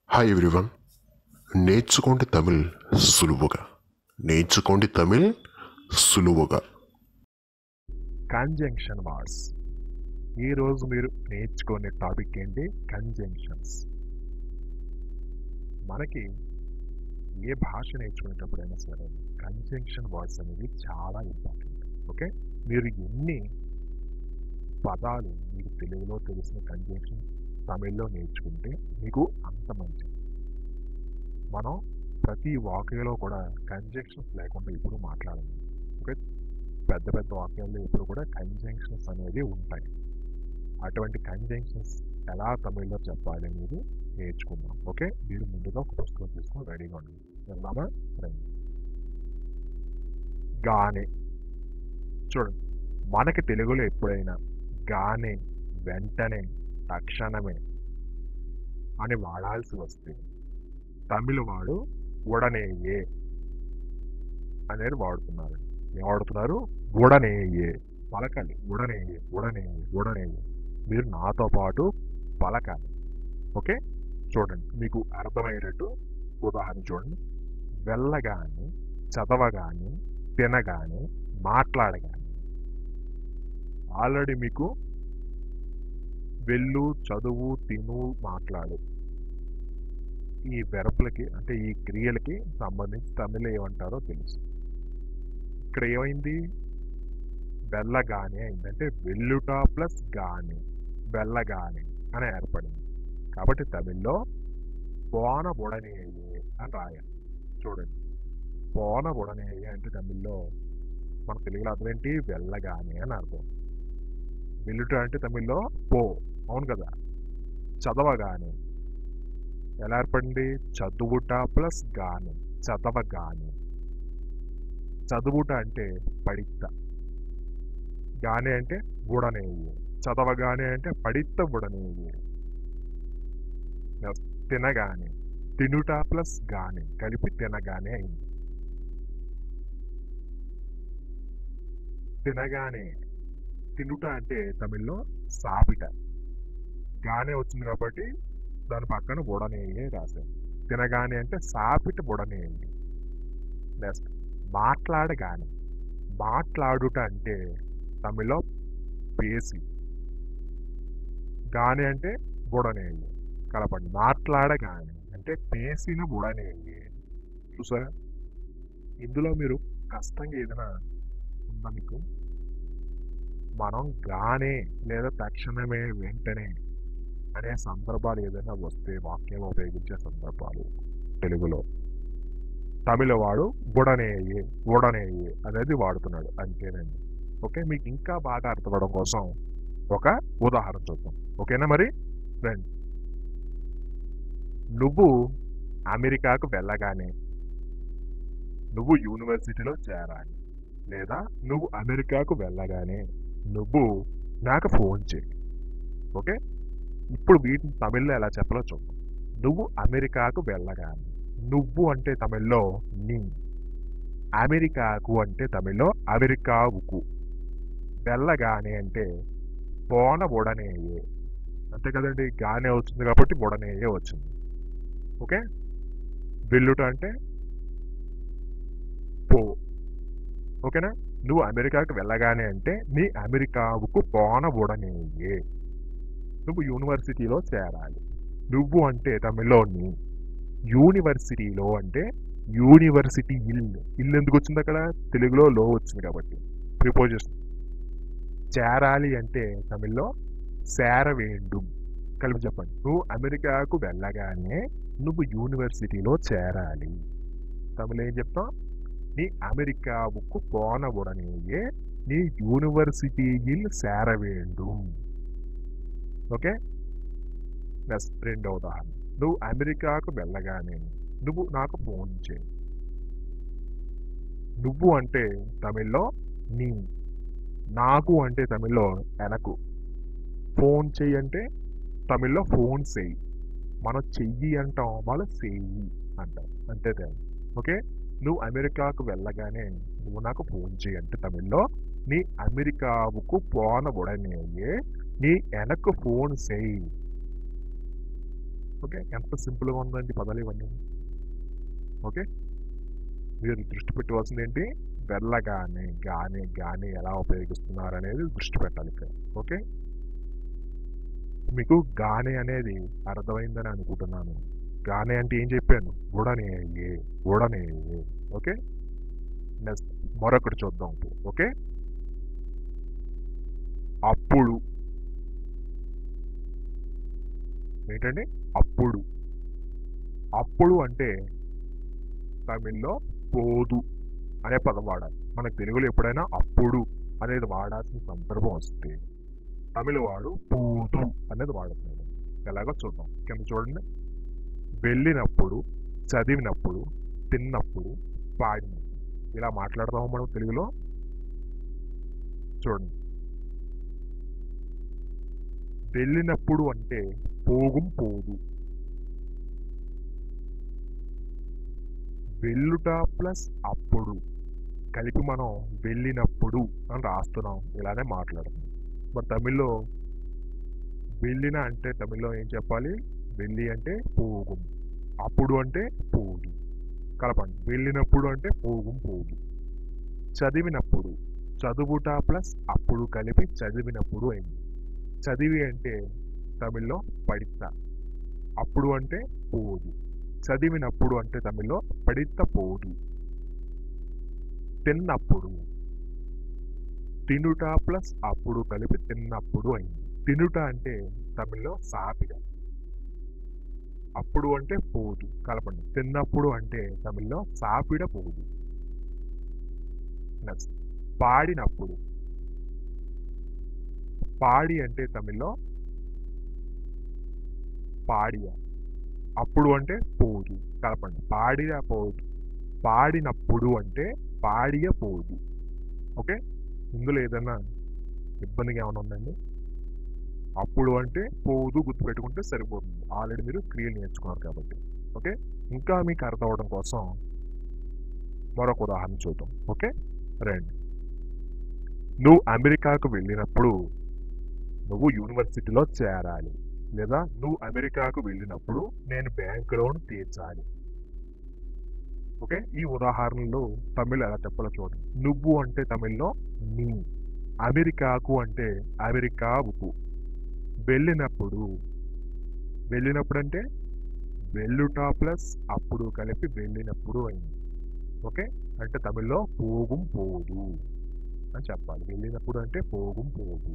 Hi everyone నేర్చుకోండి తమిళ్ సులువుగా నేర్చుకోండి తమిళ్ సులువుగా కంజంక్షన్ వర్డ్స్ ఈరోజు మీరు నేర్చుకునే టాపిక్ ఏంటి కంజంక్షన్స్ మనకి ఏ భాష నేర్చుకునేటప్పుడైనా సరే కంజంక్షన్ వర్డ్స్ అనేవి చాలా ఇంపార్టెంట్ ఓకే మీరు ఎన్ని పదాలు మీకు తెలుగులో తెలిసిన కంజంక్షన్ తమిళ్లో నేర్చుకుంటే మీకు అంత మంచిది మనం ప్రతి వాక్యలో కూడా కంజంక్షన్స్ లేకుండా ఇప్పుడు మాట్లాడాలి ఓకే పెద్ద పెద్ద వాక్యాల్లో ఇప్పుడు కూడా కంజంక్షన్స్ అనేవి ఉంటాయి అటువంటి కంజంక్షన్స్ ఎలా తమిళ్లో చెప్పాలి అనేది నేర్చుకుందాం ఓకే మీరు ముందుగా ఒక పుస్తకం తీసుకొని రెడీగా ఉండండి వెళ్దామా రండి గానే చూడండి మనకి తెలుగులో ఎప్పుడైనా గానే వెంటనే తక్షణమే అని వాడాల్సి వస్తే తమిళ వాడు ఉడనేయే అనేది వాడుతున్నారు ఏం వాడుతున్నారు ఉడనేయే పలకాలి ఉడనేయే ఉడనేయే ఉడనేయే మీరు నాతో పాటు పలకాలి ఓకే చూడండి మీకు అర్థమయ్యేటట్టు ఉదాహరణ చూడండి వెళ్ళగానే చదవగానే తినగానే మాట్లాడగానే ఆల్రెడీ మీకు వెళ్ళు చదువు తిను మాట్లాడు ఈ వెరపులకి అంటే ఈ క్రియలకి సంబంధించి తమిళ ఏమంటారో తెలుసు ఇక్కడ ఏమైంది వెళ్ళగానే అయింది అంటే వెల్లుట ప్లస్ గాని వెళ్ళగానే అని ఏర్పడింది కాబట్టి తమిళ్లో పోన బుడనేయే అని రాయాలి చూడండి పోన బుడనేయే అంటే తమిళ్లో మన తెలుగులో అర్థం ఏంటి వెళ్ళగానే అని అర్థం వెల్లుట అంటే తమిళ్లో పో అవును కదా చదవగానే ఎలా ఏర్పడింది చదువుట ప్లస్ గాని చదవగానే చదువుట అంటే పడిత్త గానే అంటే బుడనేయి చదవగానే అంటే పడిత్త బుడనేయి తినగానే తినుట ప్లస్ గానే కలిపి తినగానే అయింది తినగానే తినుట అంటే తమిళ్లో సాపిట గానే వచ్చింది కాబట్టి దాని పక్కన బుడనేయే రాశాను తినగానే అంటే సాపిట బుడనేయండి నెక్స్ట్ మాట్లాడగానే మాట్లాడుట అంటే తమిళ్లో పేసి గానే అంటే బుడనేయి కలపండి మాట్లాడగానే అంటే పేసిన బుడనేయి చూసారా ఇందులో మీరు కష్టంగా ఏదైనా ఉందా మీకు మనం గానే లేదా తక్షణమే వెంటనే అనే సందర్భాలు ఏదైనా వస్తే వాక్యం ఉపయోగించే సందర్భాలు తెలుగులో తమిళ వాడు బుడనేయి బుడనేయి అనేది వాడుతున్నాడు అంతేనండి ఓకే మీకు ఇంకా బాగా అర్థపడడం కోసం ఒక ఉదాహరణ చూద్దాం ఓకేనా మరి రండి నువ్వు అమెరికాకు వెళ్ళగానే నువ్వు యూనివర్సిటీలో చేరాలి లేదా నువ్వు అమెరికాకు వెళ్ళగానే నువ్వు నాకు ఫోన్ చేయి ఓకే ఇప్పుడు వీటిని తమిళ్లో ఎలా చెప్పాలో చూద్దాం నువ్వు అమెరికాకు వెళ్ళగానే నువ్వు అంటే తమిళ్లో నీ అమెరికాకు అంటే తమిళ్లో అమెరికావుకు వెళ్ళగానే అంటే పోన బొడనేయే అంతే కదండి గానే వచ్చింది కాబట్టి బొడనేయే వచ్చింది ఓకే వెళ్ళుట అంటే పో ఓకేనా నువ్వు అమెరికాకు వెళ్ళగానే అంటే నీ అమెరికావుకు పోన బొడనేయే నువ్వు యూనివర్సిటీలో చేరాలి నువ్వు అంటే తమిళ్లో నీ యూనివర్సిటీలో అంటే యూనివర్సిటీ ఇల్లు ఇల్లు ఎందుకు వచ్చింది అక్కడ తెలుగులో లో వచ్చింది కాబట్టి ప్రిపోజిషన్ చేరాలి అంటే తమిళ్లో సేరవేండు కలిపి చెప్పండి నువ్వు అమెరికాకు వెళ్ళగానే నువ్వు యూనివర్సిటీలో చేరాలి తమిళ ఏం చెప్తాం నీ అమెరికావుకు పోనబుడనేయే నీ యూనివర్సిటీயில் சேர வேண்டும் ఓకే నెక్స్ట్ రెండో ఉదాహరణ నువ్వు అమెరికాకు వెళ్ళగానే నువ్వు నాకు ఫోన్ చేయి నువ్వు అంటే తమిళ్లో నీ నాకు అంటే తమిళ్లో ఎనకు ఫోన్ చెయ్యి అంటే తమిళ్లో ఫోన్ చేయి మనం చెయ్యి అంటాం వాళ్ళు చెయ్యి అంటాం అంతే తేడా ఓకే నువ్వు అమెరికాకు వెళ్ళగానే నువ్వు నాకు ఫోన్ చేయి అంటే తమిళ్లో నీ అమెరికావుకు పోన ఉడనేయే నీ ఎనకు ఫోన్ చేయి ఓకే ఎంత సింపుల్గా ఉందండి పదాలు ఇవన్నీ ఓకే మీరు దృష్టి పెట్టవలసింది ఏంటి వెళ్ళగానే గానే గానే ఎలా ఉపయోగిస్తున్నారు అనేది దృష్టి పెట్టాలి ఇక్కడ ఓకే మీకు గానే అనేది అర్థమైందని అనుకుంటున్నాను గానే అంటే ఏం చెప్పాను గూడనే ఏ గూడనే ఏ ఓకే నెక్స్ట్ మరొకటి చూద్దాం ఇప్పుడు ఓకే అప్పుడు ఏంటండి అప్పుడు అప్పుడు అంటే తమిళ్లో పోదు అనే పదం వాడాలి మనకు తెలుగులో ఎప్పుడైనా అప్పుడు అనేది వాడాల్సిన సందర్భం వస్తే తమిళ వాడు పోదు అనేది వాడుతున్నాడు ఎలాగో చూద్దాం కింద చూడండి వెళ్ళినప్పుడు చదివినప్పుడు తిన్నప్పుడు పాడినప్పుడు ఇలా మాట్లాడదాము మనం తెలుగులో చూడండి వెళ్ళినప్పుడు అంటే పోగుం పోదు వెళ్ళుట ప్లస్ అప్పుడు కలిపి మనం వెళ్ళినప్పుడు అని రాస్తున్నాం ఇలానే మాట్లాడుతున్నాం మరి తమిళ్లో వెళ్ళిన అంటే తమిళ్లో ఏం చెప్పాలి వెళ్ళి అంటే పోగుం అప్పుడు అంటే పోదు కలపండి వెళ్ళినప్పుడు అంటే పోగుం పోదు చదివినప్పుడు చదువుట ప్లస్ అప్పుడు కలిపి చదివినప్పుడు అయింది చదివి అంటే తమిళ్లో పడిత అప్పుడు అంటే పోదు చదివినప్పుడు అంటే తమిళ్లో పడిత పోదు తిన్నప్పుడు తినుట ప్లస్ అప్పుడు కలిపి తిన్నప్పుడు అయింది తినుట అంటే తమిళ్లో సాపిడ అప్పుడు అంటే పోదు కలపండి తిన్నప్పుడు అంటే తమిళ్లో సాపిడ పోదు నెక్స్ట్ పాడినప్పుడు పాడి అంటే తమిళ్లో పాడియ అప్పుడు అంటే పోదు కలపండి పాడియ పోదు పాడినప్పుడు అంటే పాడియ పోదు ఓకే ఇందులో ఏదైనా ఇబ్బందిగా ఏమైనా ఉందండి అప్పుడు అంటే పోదు గుర్తుపెట్టుకుంటే సరిపోతుంది ఆల్రెడీ మీరు క్రియలు నేర్చుకున్నారు కాబట్టి ఓకే ఇంకా మీకు అర్థం అవడం కోసం మరొక ఉదాహరణ చూద్దాం ఓకే రండి నువ్వు అమెరికాకు వెళ్ళినప్పుడు నువ్వు యూనివర్సిటీలో చేరాలి లేదా నువ్వు అమెరికాకు వెళ్ళినప్పుడు నేను బ్యాంక్ లోన్ తీర్చాలి ఓకే ఈ ఉదాహరణలో తమిళ్ ఎలా చెప్పాలో చూడండి నువ్వు అంటే తమిళ్లో నీ అమెరికాకు అంటే అమెరికాకు వెళ్ళినప్పుడు వెళ్ళినప్పుడు అంటే వెళ్ళుట ప్లస్ అప్పుడు కలిపి వెళ్ళినప్పుడు అయింది ఓకే అంటే తమిళ్లో పోగుం పోదు అని చెప్పాలి వెళ్ళినప్పుడు అంటే పోగుం పోదు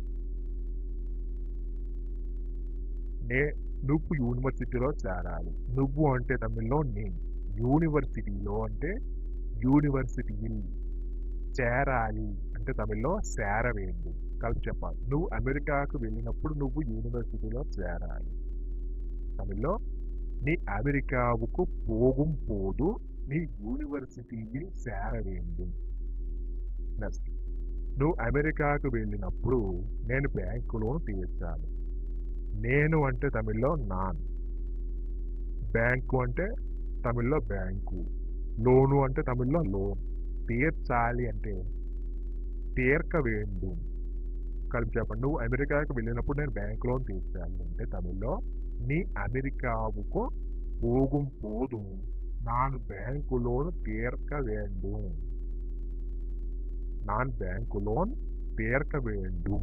నే నువ్వు యూనివర్సిటీలో చేరాలి నువ్వు అంటే తమిళ్లో నీ యూనివర్సిటీలో అంటే యూనివర్సిటీയിൽ చేరాలి అంటే తమిళ్లో చేరవేయండి కలిపి చెప్పాలి నువ్వు అమెరికాకు వెళ్ళినప్పుడు నువ్వు యూనివర్సిటీలో చేరాలి తమిళ్లో நீ அமெரிக்காவுக்கு போகும் போது நீ యూనివర్సిటీயில் చేర வேண்டும் నెక్స్ట్ నువ్వు అమెరికాకు వెళ్ళినప్పుడు నేను బ్యాంకు లోన్ తీర్చాలి నేను అంటే తమిళ్లో నాన్ బ్యాంకు అంటే తమిళ్లో బ్యాంకు లోను అంటే తమిళ్లో లోన్ తీర్చాలి అంటే తీర్క వేండు కలిపి చెప్పండి నువ్వు అమెరికాకు వెళ్ళినప్పుడు నేను బ్యాంక్ లోన్ తీర్చాలి అంటే తమిళ్లో நீ அமெரிக்காவுக்கு போகும் போதும் நான் பேங்க் லோன் தீர்க்க வேண்டும் நான் బ్యాంక్ లోన్ తీర్క வேண்டும்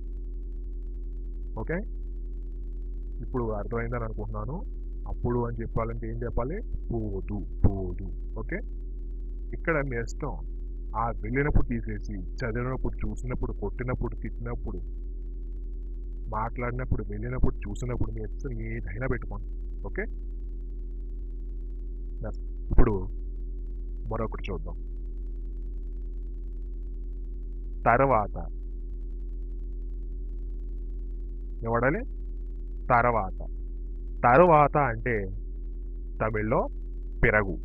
ఓకే ఇప్పుడు అర్థమైందని అనుకుంటున్నాను అప్పుడు అని చెప్పాలంటే ఏం చెప్పాలి పోదు పోదు ఓకే ఇక్కడ మీ ఇష్టం ఆ వెళ్ళినప్పుడు తీసేసి చదివినప్పుడు చూసినప్పుడు కొట్టినప్పుడు తిట్టినప్పుడు మాట్లాడినప్పుడు వెళ్ళినప్పుడు చూసినప్పుడు మీ ఇష్టం ఏదైనా పెట్టుకోండి ఓకే Next. ఇప్పుడు మరొకటి చూద్దాం తర్వాత ఏమడాలి తర్వాత తరువాత అంటే తమిళ్లో పెరగు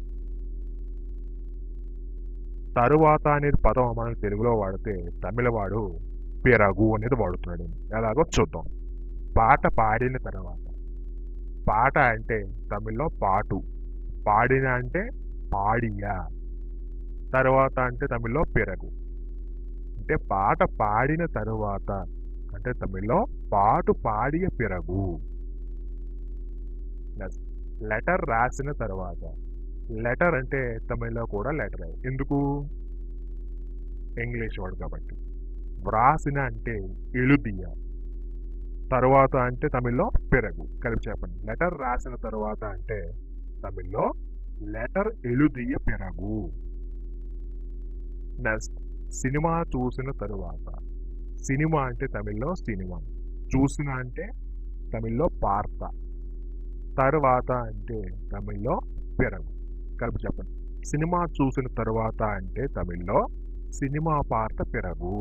తరువాత అనేది పదం మనం తెలుగులో వాడితే తమిళ వాడు పెరగు అనేది వాడుతున్నాడు ఎలాగో చూద్దాం పాట పాడిన తర్వాత పాట అంటే తమిళ్లో పాటు పాడిన అంటే పాడియా తర్వాత అంటే తమిళ్లో పెరగు అంటే పాట పాడిన తరువాత అంటే తమిళ్లో పాటు పాడియ పెరగు నెక్స్ట్ లెటర్ రాసిన తర్వాత లెటర్ అంటే తమిళ్లో కూడా లెటర్ ఎందుకు ఇంగ్లీష్ వర్డ్ కాబట్టి వ్రాసిన అంటే ఎలుదియ తర్వాత అంటే తమిళ్లో పెరగు కలిపి చెప్పండి లెటర్ రాసిన తర్వాత అంటే తమిళ్లో లెటర్ ఎలుదియ పెరగు నెక్స్ట్ సినిమా చూసిన తరువాత సినిమా అంటే తమిళ్లో సినిమా చూసిన అంటే తమిళ్లో పార్త తర్వాత అంటే తమిళ్లో పెరగు కలిపి చెప్పండి సినిమా చూసిన తరువాత అంటే తమిళ్లో సినిమా పార్త పెరగు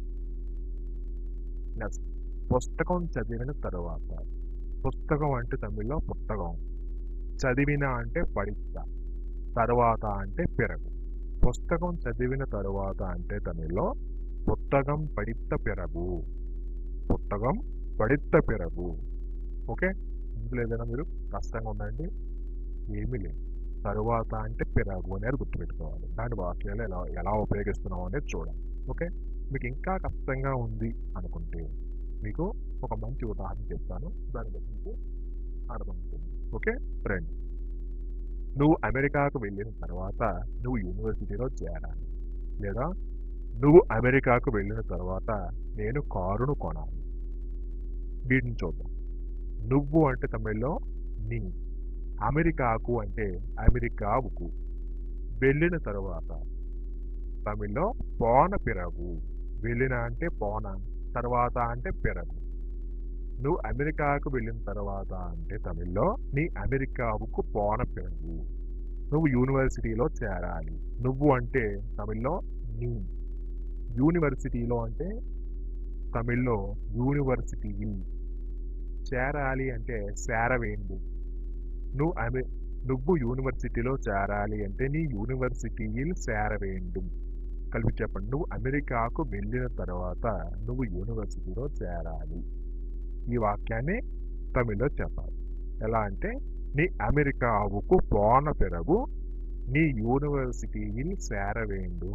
నెక్స్ట్ పుస్తకం చదివిన తరువాత పుస్తకం అంటే తమిళ్లో పుస్తకం చదివిన అంటే పడిత తర్వాత అంటే పెరగు పుస్తకం చదివిన తరువాత అంటే తమిళ్లో పుస్తకం పడిత పెరగు పుస్తకం పడిత పెరగు ఓకే ఇందులో ఏదైనా మీరు కష్టంగా ఉందండి ఏమీ లేదు తరువాత అంటే పెరగు అనేది గుర్తుపెట్టుకోవాలి దాని వాక్యాలు ఎలా ఎలా ఉపయోగిస్తున్నాం అనేది చూడాలి ఓకే మీకు ఇంకా కష్టంగా ఉంది అనుకుంటే మీకు ఒక మంచి ఉదాహరణ చెప్తాను దాని బట్టి మీకు అర్థమవుతుంది ఓకే ఫ్రెండ్ నువ్వు అమెరికాకు వెళ్ళిన తర్వాత నువ్వు యూనివర్సిటీలో చేరాలి లేదా నువ్వు అమెరికాకు వెళ్ళిన తర్వాత నేను కారును కొనాలి వీటిని చూద్దాం నువ్వు అంటే తమిళ్లో నీ అమెరికాకు అంటే అమెరికావుకు వెళ్ళిన తర్వాత తమిళ్లో పోన పిరగు వెళ్ళిన అంటే పోన తర్వాత అంటే పెరగు నువ్వు అమెరికాకు వెళ్ళిన తర్వాత అంటే తమిళ్లో నీ అమెరికావుకు పోన పెరగు నువ్వు యూనివర్సిటీలో చేరాలి నువ్వు అంటే తమిళ్లో నీ యూనివర్సిటీలో అంటే తమిళ్లో యూనివర్సిటీ చేరాలి అంటే చేరవేండు నువ్వు అమె నువ్వు యూనివర్సిటీలో చేరాలి అంటే నీ యూనివర్సిటీയിൽ చేరవేండు కలిపి చెప్పండి నువ్వు అమెరికాకు వెళ్ళిన తర్వాత నువ్వు యూనివర్సిటీలో చేరాలి ఈ వాక్యాన్ని తమిళ్లో చెప్పాలి ఎలా అంటే నీ అమెరికావుకు పోన పెరగు నీ యూనివర్సిటీയിൽ చేరవేండు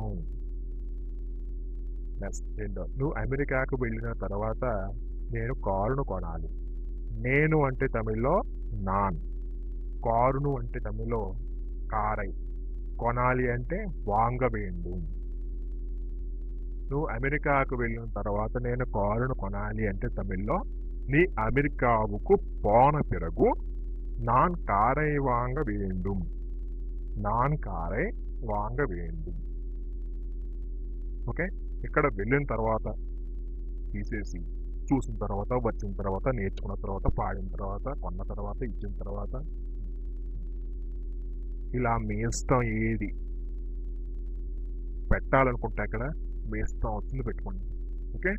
నెక్స్ట్ రెండో నువ్వు అమెరికాకు వెళ్ళిన తర్వాత నేను కారును కొనాలి నేను అంటే తమిళ్లో నాన్ కారును అంటే తమిళ్లో కారై కొనాలి అంటే వాంగవేండు నువ్వు అమెరికాకు వెళ్ళిన తర్వాత నేను కారును కొనాలి అంటే తమిళ్లో నీ అమెరికావుకు పోన పిరగు నాన్ కారై వాంగ వేండు నాన్ కారై వాంగ వేండు ఓకే ఇక్కడ వెళ్ళిన తర్వాత తీసేసి చూసిన తర్వాత వచ్చిన తర్వాత నేర్చుకున్న తర్వాత పాడిన తర్వాత కొన్న తర్వాత ఇచ్చిన తర్వాత ఇలా మీ ఇష్టం ఏది పెట్టాలనుకుంటే అక్కడ మీ ఇష్టం వచ్చింది పెట్టుకోండి ఓకే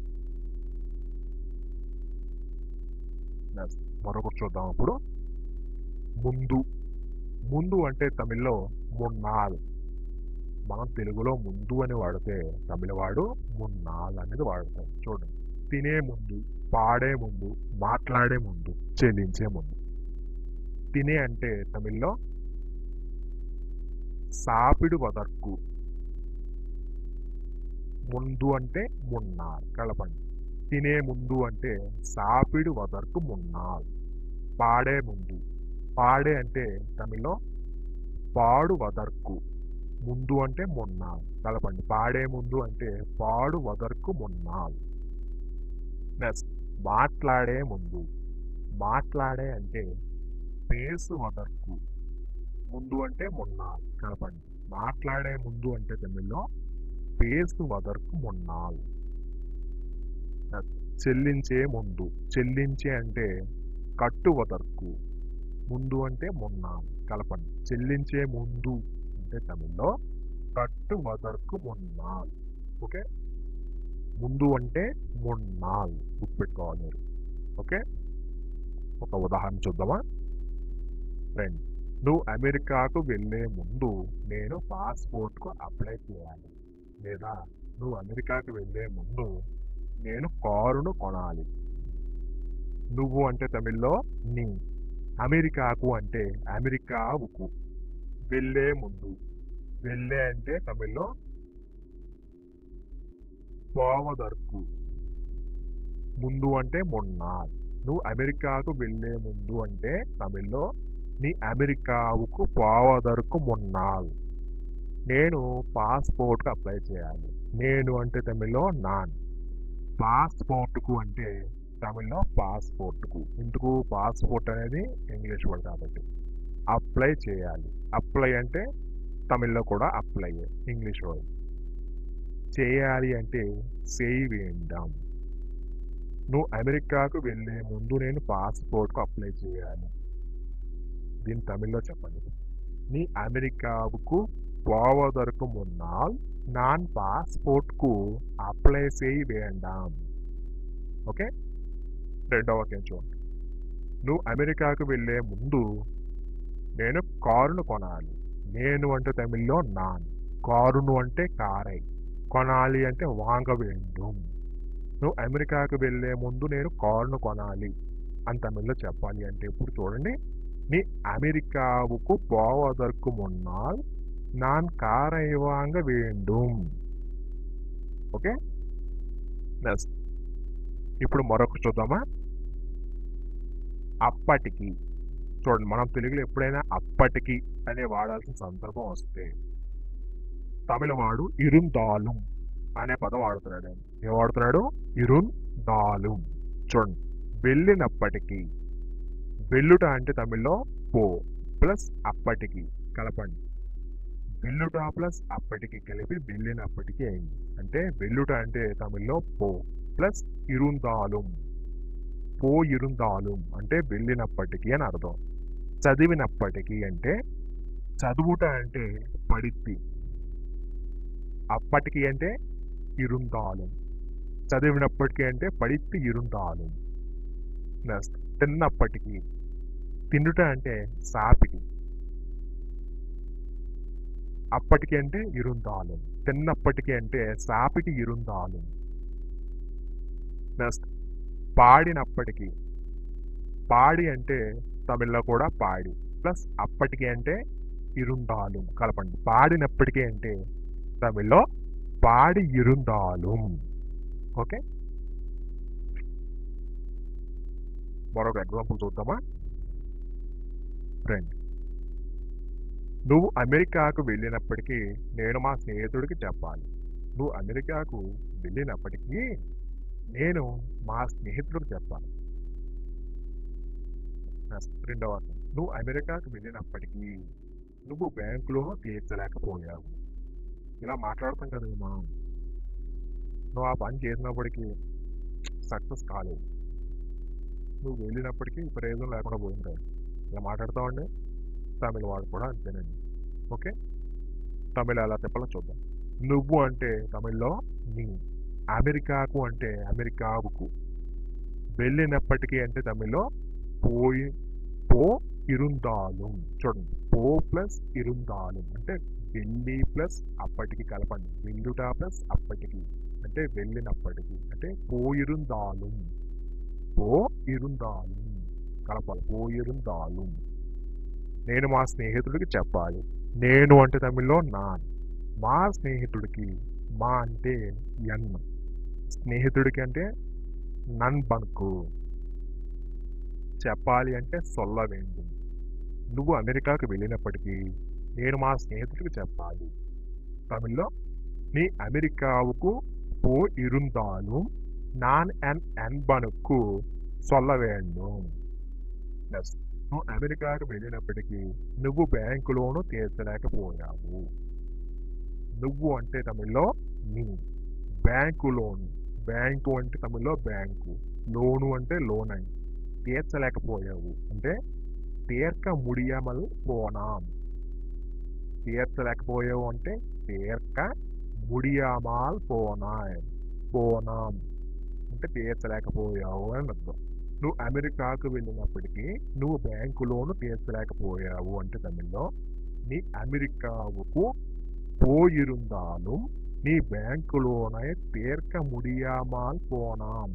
నెక్స్ట్ మరొకటి చూద్దాం అప్పుడు ముందు ముందు అంటే తమిళ్లో మున్నాల్ మనం తెలుగులో ముందు అని వాడితే తమిళ వాడు మున్నాల్ అనేది వాడతాం చూడండి తినే ముందు పాడే ముందు మాట్లాడే ముందు చెల్లించే ముందు తినే అంటే తమిళ్లో సాపిడు వదర్కు ముందు అంటే మున్నాల్ కలపండి తినే ముందు అంటే సాపిడు వదర్కు మున్నాల్ పాడే ముందు పాడే అంటే తమిళ్లో పాడు వదర్కు ముందు అంటే మున్నాల్ కలపండి పాడే ముందు అంటే పాడు వదర్కు మున్నాల్ నెక్స్ట్ మాట్లాడే ముందు మాట్లాడే అంటే పేసు వదర్కు ముందు అంటే మున్నాల్ కలపండి మాట్లాడే ముందు అంటే తమిళ్లో పేసు వదర్కు మున్నాల్ నెక్స్ట్ చెల్లించే ముందు చెల్లించే అంటే కట్టు వదర్కు ముందు అంటే మున్నాల్ కలపండి చెల్లించే ముందు అంటే తమిళ్లో కట్టు వదర్కు మున్నాల్ ఓకే ముందు అంటే మున్నాల్ గుర్తుపెట్టుకోవాలి మీరు ఓకే ఒక ఉదాహరణ చూద్దామా ఫ్రెండ్ నువ్వు అమెరికాకు వెళ్ళే ముందు నేను పాస్పోర్ట్కు అప్లై చేయాలి లేదా నువ్వు అమెరికాకు వెళ్ళే ముందు నేను కారును కొనాలి నువ్వు అంటే తమిళ్లో నీ అమెరికాకు అంటే అమెరికావుకు వెళ్ళే ముందు వెళ్ళే అంటే తమిళ్లో పోవదర్కు ముందు అంటే మొన్న నువ్వు అమెరికాకు వెళ్ళే ముందు అంటే తమిళ్లో నీ అమెరికావుకు పోవదరకు మున్నాల్ నేను పాస్పోర్ట్కి అప్లై చేయాలి నేను అంటే తమిళ్లో నాన్ పాస్పోర్ట్కు అంటే తమిళ్లో పాస్పోర్ట్కు ఎందుకు పాస్పోర్ట్ అనేది ఇంగ్లీష్ వర్డ్ కాబట్టి అప్లై చేయాలి అప్లై అంటే తమిళ్లో కూడా అప్లై ఇంగ్లీష్ వర్డ్ చేయాలి అంటే సేవ్ వేయండాం నువ్వు అమెరికాకు వెళ్ళే ముందు నేను పాస్పోర్ట్కు అప్లై చేయాలి దీని తమిళ్లో చెప్పండి నీ అమెరికాకు పోవదరకు మున్నాల్ நான் పాస్పోర్ట్కు అప్లై చేయి వేయండాం ఓకే రెండవ వాక్యం చూడండి నువ్వు అమెరికాకు వెళ్ళే ముందు నేను కారును కొనాలి నేను అంటే తమిళ్లో నాన్ కారును అంటే కారై కొనాలి అంటే వాంగ வேண்டும் నువ్వు అమెరికాకు వెళ్ళే ముందు నేను కారును కొనాలి అని తమిళ్లో చెప్పాలి అంటే ఇప్పుడు చూడండి நீ அமெரிக்காவுக்கு போவதற்கு முன்னால் நான் காரை வாங்க வேண்டும் ఓకే నెక్స్ట్ ఇప్పుడు మరొక చూద్దామా అప్పటికి చూడండి మనం తెలుగులో ఎప్పుడైనా అప్పటికి అనే వాడాల్సిన సందర్భం వస్తే తమిళ వాడు ఇరుందాలు అనే పదం వాడుతున్నాడు ఆయన. ఏం వాడుతున్నాడు ఇరున్ దాలు చూడండి వెళ్ళినప్పటికీ వెళ్ళుట అంటే తమిళ్లో పో ప్లస్ అప్పటికి కలపండి వెళ్ళుట ప్లస్ అప్పటికి కలిపి వెళ్ళినప్పటికీ అయింది అంటే వెళ్ళుట అంటే తమిళ్లో పో ప్లస్ ఇరుందాలు పో ఇరుందాలు అంటే వెళ్ళినప్పటికీ అని అర్థం చదివినప్పటికీ అంటే చదువుట అంటే పడిద్ది అప్పటికి అంటే ఇరుందాలు చదివినప్పటికీ అంటే పడిత్తి ఇరుందాలు నెక్స్ట్ తిన్నప్పటికీ తిండుట అంటే సాపిటి అప్పటికి అంటే ఇరుందాలు తిన్నప్పటికీ అంటే సాపిటి ఇరుందాలు నెక్స్ట్ పాడినప్పటికీ పాడి అంటే తమిళ్లో కూడా పాడి ప్లస్ అప్పటికి అంటే ఇరుందాలు కలపండి పాడినప్పటికీ అంటే తమిళ్లో పాడి ఇరుందాలు ఓకే మరొక ఎగ్జాంపుల్ చూద్దామా ఫ్రెండ్ నువ్వు అమెరికాకు వెళ్ళినప్పటికీ నేను మా స్నేహితుడికి చెప్పాలి నువ్వు అమెరికాకు వెళ్ళినప్పటికీ నేను మా స్నేహితుడికి చెప్పాలి నెక్స్ట్ రెండవ అర్థం. నువ్వు అమెరికాకు వెళ్ళినప్పటికీ నువ్వు బ్యాంకులో తీర్చలేకపోయావు ఇలా మాట్లాడతాం కదా మనం నువ్వు ఆ పని చేసినప్పటికీ సక్సెస్ కాలేదు నువ్వు వెళ్ళినప్పటికీ ప్రయోజనం లేకుండా పోయింది ఇలా మాట్లాడతామండి తమిళ వాడు కూడా అంతేనండి ఓకే తమిళ ఎలా చెప్పాలో చూద్దాం నువ్వు అంటే తమిళ్లో నీ అమెరికాకు అంటే అమెరికాకు వెళ్ళినప్పటికీ అంటే తమిళ్లో పోయి పో ఇరుందాలు చూడండి పో ప్లస్ ఇరుందాలు అంటే వెళ్ళి ప్లస్ అప్పటికి కలపండి వెళ్ళుట ప్లస్ అప్పటికి అంటే వెళ్ళినప్పటికి అంటే పోయిరుందాలు పో ఇరుందాలు కలపాలి పోయిరుందాలు నేను మా స్నేహితుడికి చెప్పాలి నేను అంటే తమిళ్లో నాన్ మా స్నేహితుడికి మా అంటే ఎన్ స్నేహితుడికి అంటే నన్ బనుకు చెప్పాలి అంటే సొల్ల வேண்டும் నువ్వు అమెరికాకు వెళ్ళినప్పటికీ నేను మా స్నేహితుడికి చెప్పాలి తమిళ్లో நீ அமெரிக்காவுக்கு போ இருந்தாலும் நான் என் அன்பனுக்கு சொல்ல வேண்டும் Next. నువ్వు అమెరికాకు వెళ్ళినప్పటికీ నువ్వు బ్యాంకు లోను తీర్చలేకపోయావు నువ్వు అంటే తమిళ్లో నీ బ్యాంకు లోన్ బ్యాంకు అంటే తమిళ్లో బ్యాంకు లోను అంటే లోన్ అని తీర్చలేకపోయావు అంటే తీర్క ముడియమల్ పోనాం తీర్చలేకపోయావు అంటే తీర్క ముడియామాల్ పోనాయ్ పోనాం అంటే తీర్చలేకపోయావు అని అర్థం నువ్వు అమెరికాకు వెళ్ళినప్పటికీ నువ్వు బ్యాంకు లోను తీర్చలేకపోయావు అంటే తమిళ్లో నీ అమెరికావుకు పోయిరుందాలు నీ బ్యాంకులోనే తీర్క ముడియామాల్ పోనాం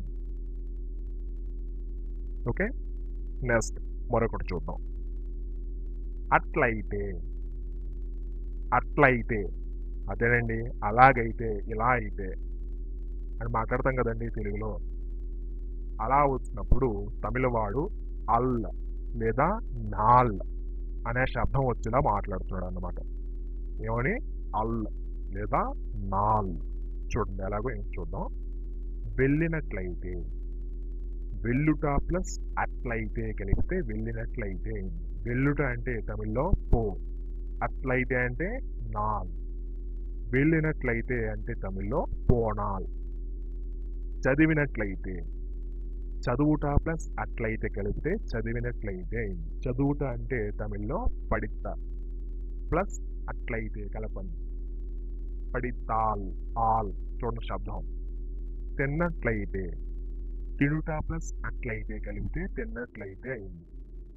ఓకే నెక్స్ట్ మరొకటి చూద్దాం అట్లయితే అట్లయితే అదేనండి అలాగైతే ఇలా అయితే అని మాట్లాడతాం కదండి తెలుగులో అలా వచ్చినప్పుడు తమిళవాడు అల్ లేదా నాల్ అనే శబ్దం వచ్చేలా మాట్లాడుతున్నాడు అన్నమాట ఏమని అల్ లేదా నాల్ చూడండి ఎలాగో ఏం చూద్దాం వెళ్ళినట్లయితే వెళ్ళుట ప్లస్ అట్లయితే కలిపితే వెళ్ళినట్లయితే వెళ్ళుట అంటే తమిళ్లో పో అట్లయితే అంటే నాల్ వెళ్ళినట్లయితే అంటే తమిళ్లో పోనాల్ చదివినట్లయితే చదువుట ప్లస్ అట్లయితే కలిపితే చదివినట్లయితే అయింది చదువుట అంటే తమిళ్లో పడిత ప్లస్ అట్లయితే కలపండి పడితాల్ ఆల్ చూడండి శబ్దం తిన్నట్లయితే తినుట ప్లస్ అట్లయితే కలిపితే తిన్నట్లయితే అయింది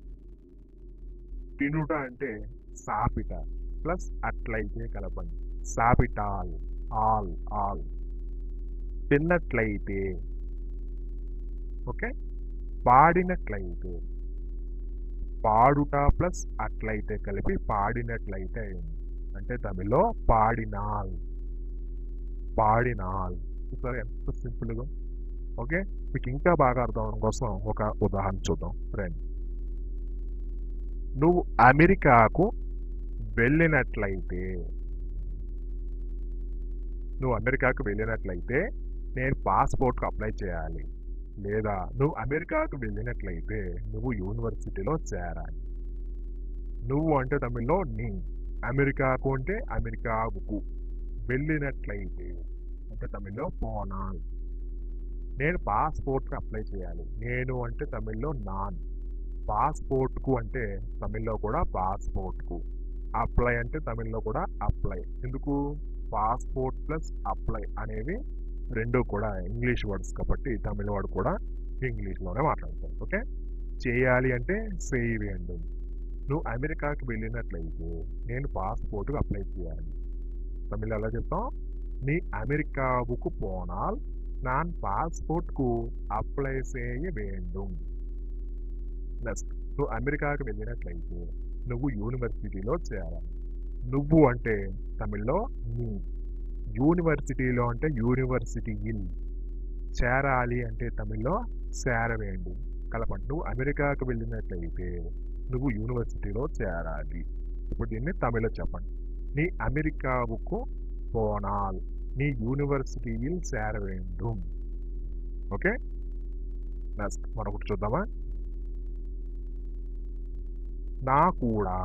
తినుట అంటే సాపిట ప్లస్ అట్లయితే కలపండి సాపిటాల్ ఆల్ ఆల్ తిన్నట్లయితే ఓకే పాడినట్లయితే పాడుట ప్లస్ అట్లయితే కలిపి పాడినట్లయితే అయింది అంటే తమిళ్లో పాడినాల్ పాడినాల్ చూసారా ఎంత సింపుల్గా ఓకే మీకు ఇంకా బాగా అర్థం అవడం కోసం ఒక ఉదాహరణ చూద్దాం ఫ్రెండ్ నువ్వు అమెరికాకు వెళ్ళినట్లయితే నువ్వు అమెరికాకు వెళ్ళినట్లయితే నేను పాస్పోర్ట్కి అప్లై చేయాలి లేదా నువ్వు అమెరికాకు వెళ్ళినట్లయితే నువ్వు యూనివర్సిటీలో చేరాలి నువ్వు అంటే తమిళ్లో నీ అమెరికాకు అంటే అమెరికాకు వెళ్ళినట్లయితే అంటే తమిళ్లో పోనాల్ నేను పాస్పోర్ట్కి అప్లై చేయాలి నేను అంటే తమిళ్లో నాన్ పాస్పోర్ట్కు అంటే తమిళ్లో కూడా పాస్పోర్ట్కు అప్లై అంటే తమిళ్లో కూడా అప్లై ఎందుకు పాస్పోర్ట్ ప్లస్ అప్లై అనేవి రెండు కూడా ఇంగ్లీష్ వర్డ్స్ కాబట్టి తమిళ వాడు కూడా ఇంగ్లీష్లోనే మాట్లాడతారు ఓకే చేయాలి అంటే చేయండి నువ్వు అమెరికాకి వెళ్ళినట్లయితే నేను పాస్పోర్ట్కి అప్లై చేయాలి తమిళ ఎలా చెప్తాం నీ అమెరికావుకు పోనాల్ நான் పాస్పోర్ట్కు అప్లై చేయ வேண்டும் నెక్స్ట్ నువ్వు అమెరికాకు వెళ్ళినట్లయితే నువ్వు యూనివర్సిటీలో చేరాలి నువ్వు అంటే తమిళ్లో నీ యూనివర్సిటీలో అంటే యూనివర్సిటీయిల్ చేరాలి అంటే తమిళ్లో చేరవేయండి కలపండి నువ్వు అమెరికాకు వెళ్ళినట్లయితే నువ్వు యూనివర్సిటీలో చేరాలి ఇప్పుడు దీన్ని తమిళ్లో చెప్పండి నీ అమెరికావుకు పోనాల్ நீ యూనివర్సిటీயில் சேர வேண்டும் ఓకే నెక్స్ట్ మరొకటి చూద్దామా నా కూడా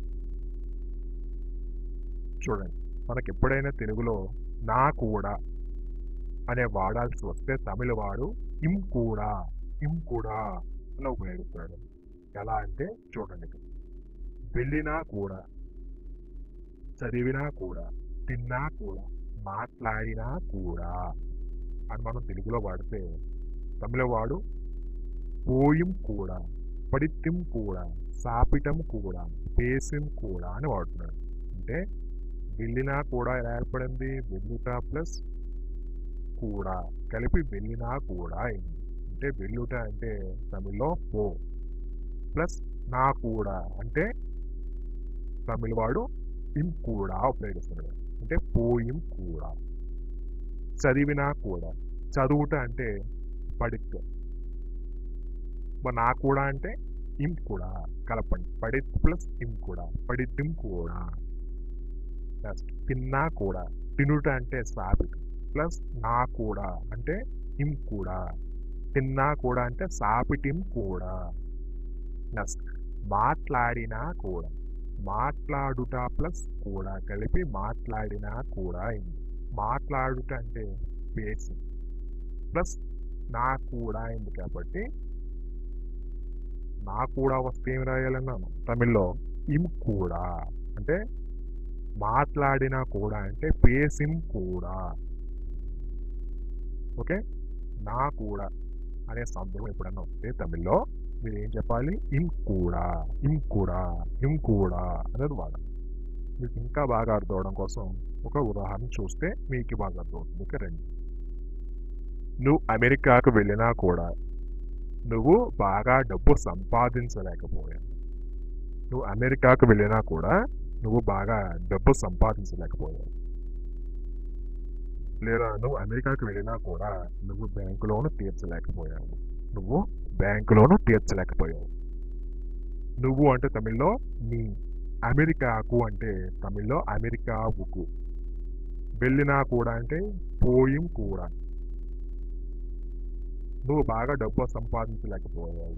చూడండి మనకి ఎప్పుడైనా తెలుగులో నా కూడా అనే వాడాల్సి వస్తే తమిళ వాడు ఇం కూడా ఇం కూడా అని ఉపయోగిస్తాడు ఎలా అంటే చూడండి ఇక్కడ. వెళ్ళినా కూడా చదివినా కూడా తిన్నా కూడా మాట్లాడినా కూడా అని మనం తెలుగులో వాడితే తమిళ వాడు పోయిం కూడా పడిత్యం కూడా సాపిటం కూడా పేసిం కూడా అని వాడుతున్నాడు అంటే వెళ్ళినా కూడా ఎలా ఏర్పడింది వెళ్ళుట ప్లస్ కూడా కలిపి వెళ్ళినా కూడా అయింది అంటే వెళ్ళుట అంటే తమిళ్లో పో ప్లస్ నా కూడా అంటే తమిళ వాడు ఇం కూడా ఉపయోగిస్తున్నాడు అంటే పోయిం కూడా చదివినా కూడా చదువుట అంటే పడిత్ మరి నా కూడా అంటే ఇం కూడా కలపండి పడిత్ ప్లస్ ఇం కూడా పడిత్తిం కూడా నెక్స్ట్ తిన్నా కూడా తినుట అంటే సాపిట్ ప్లస్ నా కూడా అంటే ఇం కూడా తిన్నా కూడా అంటే సాపిటిం కూడా నెక్స్ట్ మాట్లాడినా కూడా మాట్లాడుట ప్లస్ కూడా కలిపి మాట్లాడినా కూడా అయింది మాట్లాడుట అంటే పేసి ప్లస్ నా కూడా అయింది కాబట్టి నా కూడా వస్తే ఏమి రాయాలన్నాను తమిళ్లో ఇం కూడా అంటే మాట్లాడినా కూడా అంటే పేసిం కూడా ఓకే నా కూడా అనే సందర్భం ఎప్పుడన్నా వస్తే తమిళ్లో మీరు ఏం చెప్పాలి ఇం కూడా ఇం కూడా ఇం కూడా అనేది వాడాలి మీకు ఇంకా బాగా అర్థం అవడం కోసం ఒక ఉదాహరణ చూస్తే మీకు బాగా అర్థమవుతుంది ఓకే రండి నువ్వు అమెరికాకు వెళ్ళినా కూడా నువ్వు బాగా డబ్బు సంపాదించలేకపోయావు నువ్వు అమెరికాకు వెళ్ళినా కూడా నువ్వు బాగా డబ్బు సంపాదించలేకపోయావు లేదా నువ్వు అమెరికాకు వెళ్ళినా కూడా నువ్వు బ్యాంకు లోను తీర్చలేకపోయావు నువ్వు బ్యాంకు లోను తీర్చలేకపోయావు నువ్వు అంటే తమిళ్లో నీ అమెరికాకు అంటే తమిళ్లో అమెరికావుకు వెళ్ళినా కూడా అంటే పోయిం కూడా నువ్వు బాగా డబ్బు సంపాదించలేకపోయావు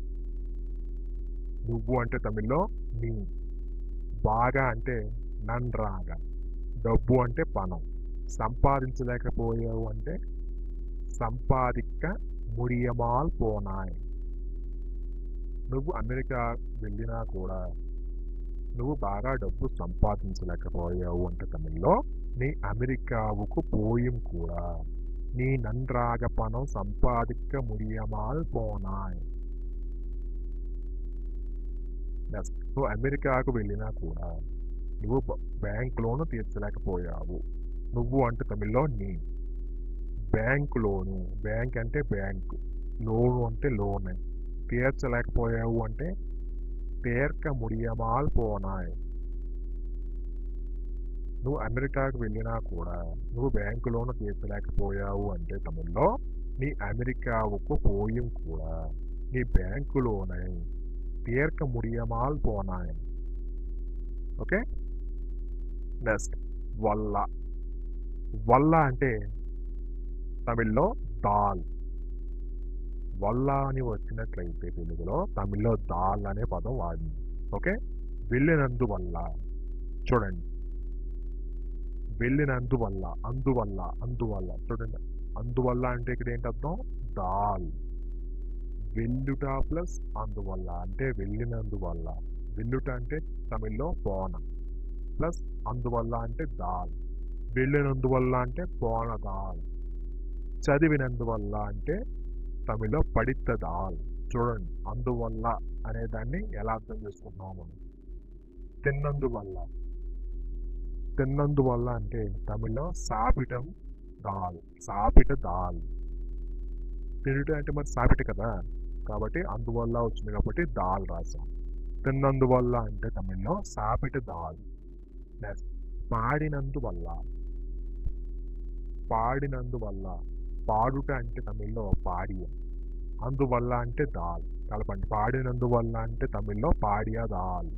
నువ్వు అంటే తమిళ్లో నీ బాగా అంటే నన్రాగా డబ్బు అంటే పణం సంపాదించలేకపోయావు అంటే సంపాదిక్క ముడియమాల్ పోనాయ్ నువ్వు అమెరికా వెళ్ళినా కూడా నువ్వు బాగా డబ్బు సంపాదించలేకపోయావు అంటే తమిళ్లో నీ అమెరికావుకు పోయిం కూడా நீ நன்றாக பணம் சம்பாதிக்க முடியாமல் போனாய் నెక్స్ట్ నువ్వు అమెరికాకు వెళ్ళినా కూడా నువ్వు బ- బ్యాంక్ లోను తీర్చలేకపోయావు నువ్వు అంటే తమిళ్లో నీ బ్యాంక్ లోను బ్యాంక్ అంటే బ్యాంక్ లోను అంటే లోన్ తీర్చలేకపోయావు అంటే తీర్క ముడియమాల్ పోనాయ్ నువ్వు అమెరికాకు వెళ్ళినా కూడా నువ్వు బ్యాంకు లోను తీర్చలేకపోయావు అంటే తమిళ్లో నీ అమెరికావుకు పోయిం కూడా నీ బ్యాంకులోనే తీర్క ముడియమాల్ పోనాయ్ ఓకే నెక్స్ట్ వల్ల వల్ల అంటే తమిళ్లో దాల్ వల్ల అని వచ్చినట్లయితే తెలుగులో తమిళ్లో దాల్ అనే పదం వాడింది ఓకే వెళ్ళినందువల్ల చూడండి వెళ్ళినందువల్ల అందువల్ల అందువల్ల చూడండి అందువల్ల అంటే ఇక్కడ ఏంటి అర్థం దాల్ వెళ్ళుట ప్లస్ అందువల్ల అంటే వెళ్ళినందువల్ల వెళ్ళుట అంటే తమిళ్లో పోన ప్లస్ అందువల్ల అంటే దాల్ వెళ్ళినందువల్ల అంటే పోన దాల్ చదివినందువల్ల అంటే తమిళ్లో పడిత దాల్ చూడండి అందువల్ల అనే దాన్ని ఎలా అర్థం చేసుకుంటున్నాం మనం తిన్నందువల్ల తిన్నందువల్ల అంటే తమిళ్లో సాపిటం దాల్ సాపిట దాల్ తినుట అంటే మరి సాపిట కదా కాబట్టి అందువల్ల వచ్చింది కాబట్టి దాల్ రాసాం తిన్నందువల్ల అంటే తమిళ్లో సాపిట దాల్ నెక్స్ట్ పాడినందువల్ల పాడినందువల్ల పాడుట అంటే తమిళ్లో పాడియ అందువల్ల అంటే దాల్ కలపండి పాడినందువల్ల అంటే తమిళ్లో పాడియ దాల్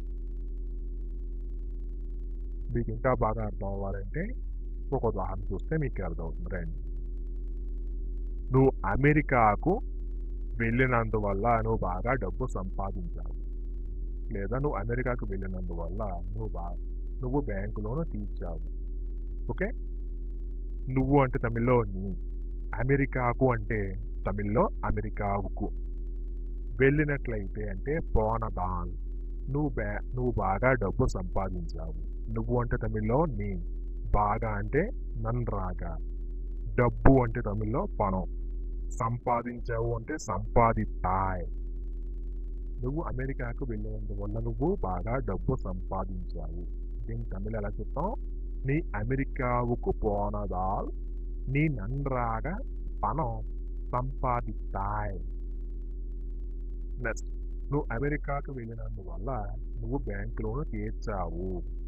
మీకు ఇంకా బాగా అర్థం అవ్వాలంటే ఒక ఉదాహరణ చూస్తే మీకు అర్థమవుతుంది రండి నువ్వు అమెరికాకు వెళ్ళినందువల్ల నువ్వు బాగా డబ్బు సంపాదించావు లేదా నువ్వు అమెరికాకు వెళ్ళినందువల్ల నువ్వు బా నువ్వు బ్యాంకులోనూ తీర్చావు ఓకే నువ్వు అంటే తమిళ్లో నీ అమెరికాకు అంటే తమిళ్లో అమెరికావుకు వెళ్ళినట్లయితే అంటే పోనదాన్ నువ్వు బ్యా నువ్వు బాగా డబ్బు సంపాదించావు నువ్వు అంటే తమిళ్లో నీ బాగా అంటే నన్రాగా డబ్బు అంటే తమిళ్లో పణం సంపాదించావు అంటే సంపాదితాయ్ నువ్వు అమెరికాకు వెళ్ళినందువల్ల నువ్వు బాగా డబ్బు సంపాదించావు దీని తమిళ ఎలా చెప్తాం నీ అమెరికావుకు పోనదాల్ నీ నన్రాగా పణం సంపాదితాయ్ నెక్స్ట్ నువ్వు అమెరికాకు వెళ్ళినందువల్ల నువ్వు బ్యాంకులోను తీర్చావు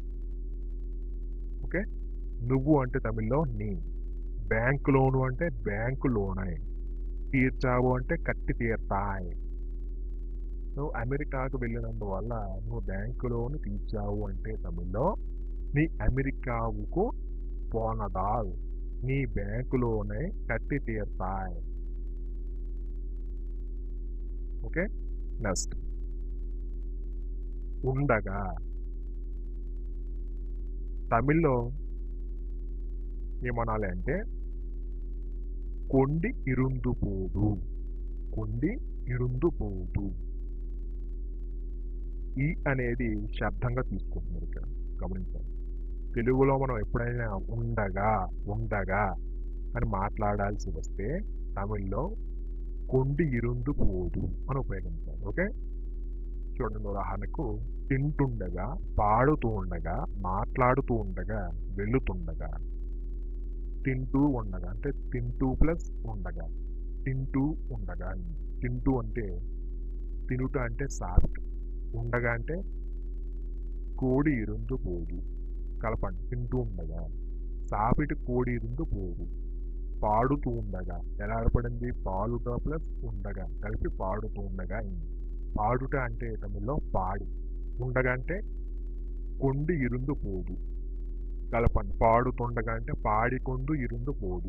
ఓకే నువ్వు అంటే తమిళ్లో నీ బ్యాంకు లోను అంటే బ్యాంకు లోనే తీర్చావు అంటే కట్టి తీర్తాయి నువ్వు అమెరికాకు వెళ్ళినందువల్ల నువ్వు బ్యాంకు లోను తీర్చావు అంటే తమిళ్లో నీ అమెరికావుకు పోనదాల్ నీ బ్యాంకులోనే కట్టి తీర్తాయి ఓకే నెక్స్ట్ ఉండగా తమిళ్లో ఏమనాలి అంటే కొండి ఇరుందుపోదు కొండి ఇరుందుపోదు ఈ అనేది శబ్దంగా తీసుకుంటున్నారు ఇక్కడ గమనించండి తెలుగులో మనం ఎప్పుడైనా ఉండగా ఉండగా అని మాట్లాడాల్సి వస్తే తమిళ్లో కొండి ఇరుందు పోదు అని ఉపయోగించాలి ఓకే చూడండి ఉదాహరణకు తింటుండగా పాడుతూ ఉండగా మాట్లాడుతూ ఉండగా వెళుతుండగా తింటూ ఉండగా అంటే తింటూ ప్లస్ ఉండగా తింటూ ఉండగా తింటూ అంటే తినుట అంటే సాగుట ఉండగా అంటే కోడి ఇరుందు పోదు కలపండి తింటూ ఉండగా సాపిటి కోడి ఇరుందు పోదు పాడుతూ ఉండగా ఎలా ఏర్పడింది పాడుట ప్లస్ ఉండగా కలిపి పాడుతూ ఉండగా అయింది పాడుట అంటే తమిళ్లో పాడి ఉండగా అంటే కొండి ఇరుందు పోదు కలపండి పాడుతుండగా అంటే పాడికొండు ఇరుందు పోదు